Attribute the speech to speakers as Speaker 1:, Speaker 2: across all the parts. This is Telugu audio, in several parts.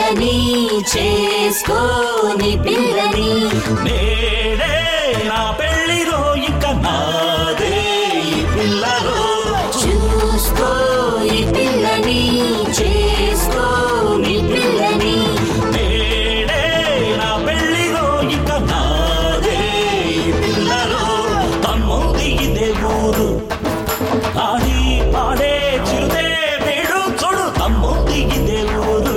Speaker 1: పిల్లని చేసుకోని పిల్లని
Speaker 2: నేడే నా పెళ్లిరో ఇక నాదే ఈ పిల్లలో
Speaker 1: చూసుకో ఈ పిల్లని చేసుకోని పిల్లని
Speaker 2: నేడే నా పెళ్లిరో ఇక నాదే ఈ పిల్లలో తమ్ముది ఇదే ఊరు ఆడి పాడే చిరుదే వేడు చూడు తమ్ముది ఇదే ఊరు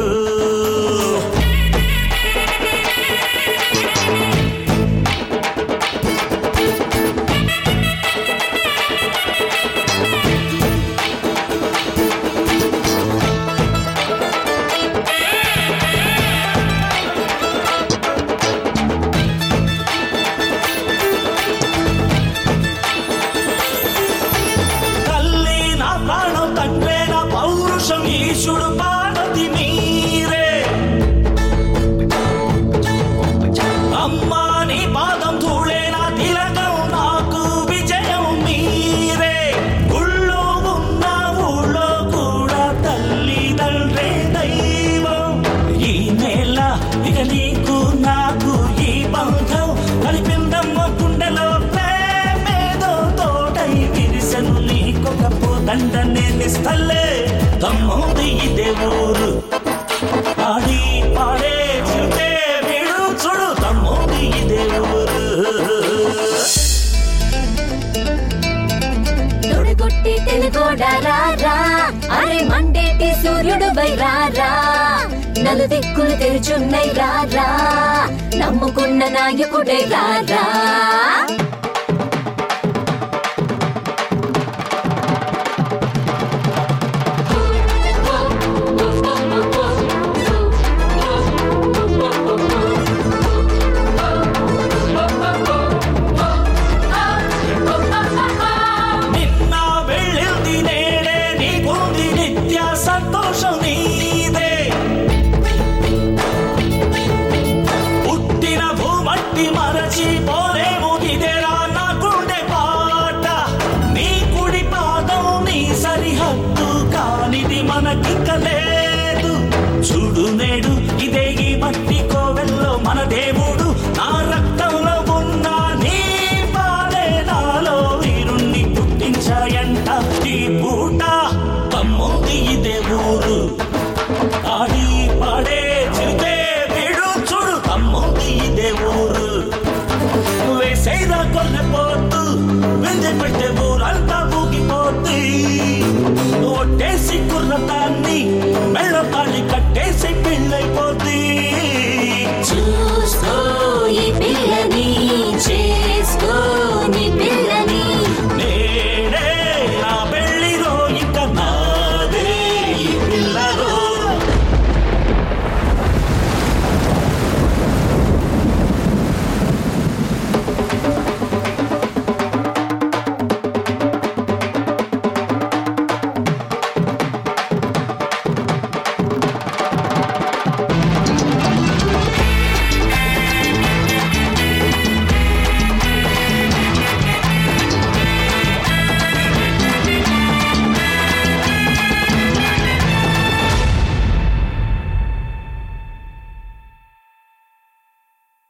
Speaker 2: తల్లి నా ప్రాణం తండ్రే నా పౌరుషం ఈశుడు పార్వతి మీరే అమ్మా నీ పాదం ధూళే నా తిలకం నాకు విజయం మీరే గుళ్ళో ఉన్న ఊళ్ళో కూడా తల్లి తండ్రే దైవం ఈ నేల ఇక నీకు నాకు ఈ బంధం కలిపిందమ్మ గుండెలో ప్రేమేదో తోటై విరిసెను నీకొక దండనే నిస్తల్లే తమ్ముది ఇదే ఊరు ఆడి పాడే చిరుతే వీడు చూడు తమ్ముది ఇదే ఊరు
Speaker 1: తొడగొట్టి తెలుగోడారా అరే మండేటి సూర్యుడు బైరారా నలు దిక్కులు తెరుచున్నై రారా నమ్ముకున్న నాయకుడే రారా